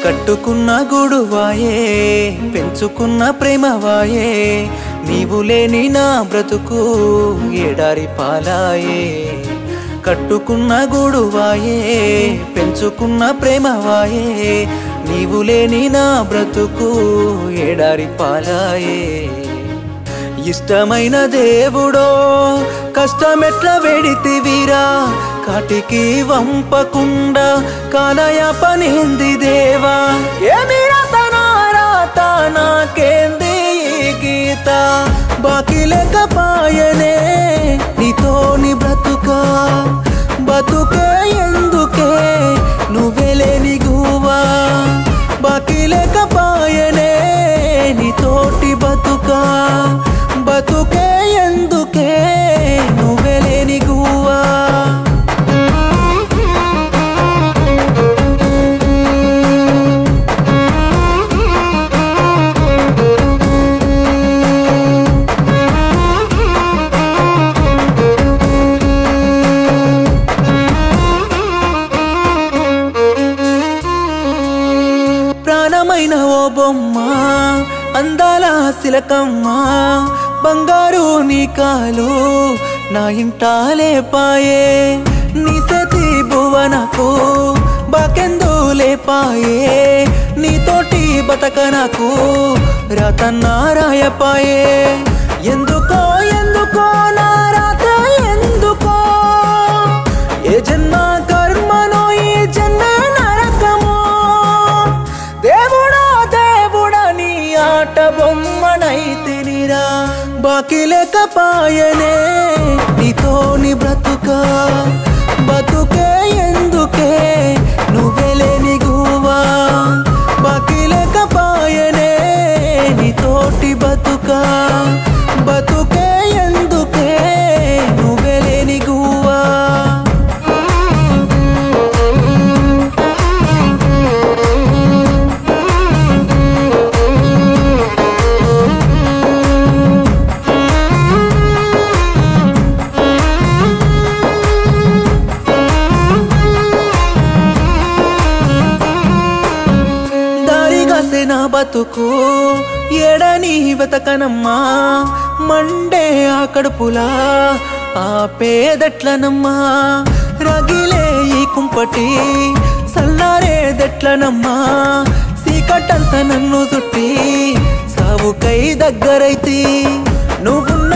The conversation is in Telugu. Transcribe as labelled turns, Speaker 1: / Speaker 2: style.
Speaker 1: కట్టుకున్న గూడువాయే పెంచుకున్న ప్రేమవాయే నీవు లేని నా బ్రతుకు ఎడారి పాలాయే కట్టుకున్న గూడువాయే పెంచుకున్న ప్రేమవాయే నీవు లేని నా బ్రతుకు ఎడారి పాలాయే ఇష్టమైన దేవుడో కష్టమెట్ల వెడితివిరా కాటికి వంపకుండా కానయ పనింది దేవా ఏమి రాత నాకేంది ఈ గీత బాకీ లేకపాయనే నీతోని బ్రతుకా బతుకే ఎందుకే నువ్వే లేని గువా బాకీ లేకపాయనే నీతోటి బతుకా బతుకే ఎందుకే నువ్వే లేని గువా ప్రాణమైన ఓ బొమ్మ అందాల సిలకమ్మ బంగారు నీ కాలు నా ఇంటాలే పాయే నీ సతి భువనకు బాకెందు లేపాయే నీతోటి బతకనకు రతన్నారాయపాయే ఎందుకో ఎందుకో నా రాత ఎందుకో ఏ జన్మ కర్మనో ఈ జన్మ నరకమో దేవుడా దేవుడా నీ ఆట బొమ్మనైతినిరా బాకీ లేకపాయనే నీతోని బ్రతుక బతుకే ఎందుకే నువ్వే లేని గువా బాకీ లేకపాయనే నీతోటి బతుక బతుకే ఎందుకే నువ్వే లేని గువా దారిగాసే నా బతుకు ఎడని వెతకనమ్మా మండే ఆ కడుపులా ఆ పేదెట్లనమ్మా రగిలే ఈ కుంపటి సల్లారేదెట్లనమ్మా సీకటంత నన్ను చుట్టి సావుకై దగ్గరైతి నువ్వు